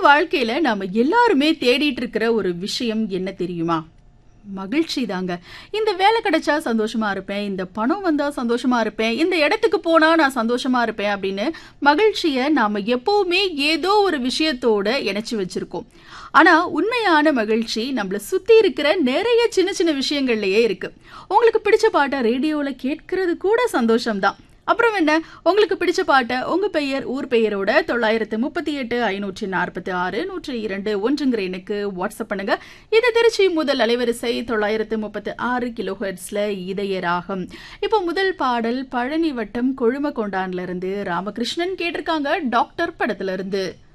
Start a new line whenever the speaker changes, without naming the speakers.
வாழ்க்கையில நாம எல்லாருமே தேடிட்டு இருக்கிற ஒரு விஷயம் என்ன தெரியுமா மகிழ்ச்சி தாங்க இந்த வேலை கிடைச்சா சந்தோஷமா இருப்பேன் இந்த பணம் வந்தா சந்தோஷமா இருப்பேன் இந்த இடத்துக்கு போனா நான் சந்தோஷமா இருப்பேன் அப்படின்னு மகிழ்ச்சியை நாம எப்பவுமே ஏதோ ஒரு விஷயத்தோட இணைச்சு வச்சிருக்கோம் ஆனா உண்மையான மகிழ்ச்சி நம்மள சுத்தி இருக்கிற நிறைய சின்ன சின்ன விஷயங்கள்லயே இருக்கு உங்களுக்கு பிடிச்ச பாட்டை ரேடியோல கேட்கறது கூட சந்தோஷம்தான் அப்புறம் என்ன உங்களுக்கு பிடிச்ச பாட்டை உங்க பெயர் ஊர் பெயரோட தொள்ளாயிரத்து முப்பத்தி எட்டு ஐநூற்றி நாற்பத்தி ஆறு நூற்றி இரண்டு ஒன்றுங்கிற எண்ணுக்கு வாட்ஸ்அப் பண்ணுங்க இது திருச்சி முதல் அலைவரிசை தொள்ளாயிரத்து முப்பத்தி ஆறு கிலோ ஹெர்ட்ஸ்ல இதய ராகம் இப்போ முதல் பாடல் பழனி வட்டம் கொழும கொண்டான்ல இருந்து ராமகிருஷ்ணன் கேட்டிருக்காங்க டாக்டர் படத்துல இருந்து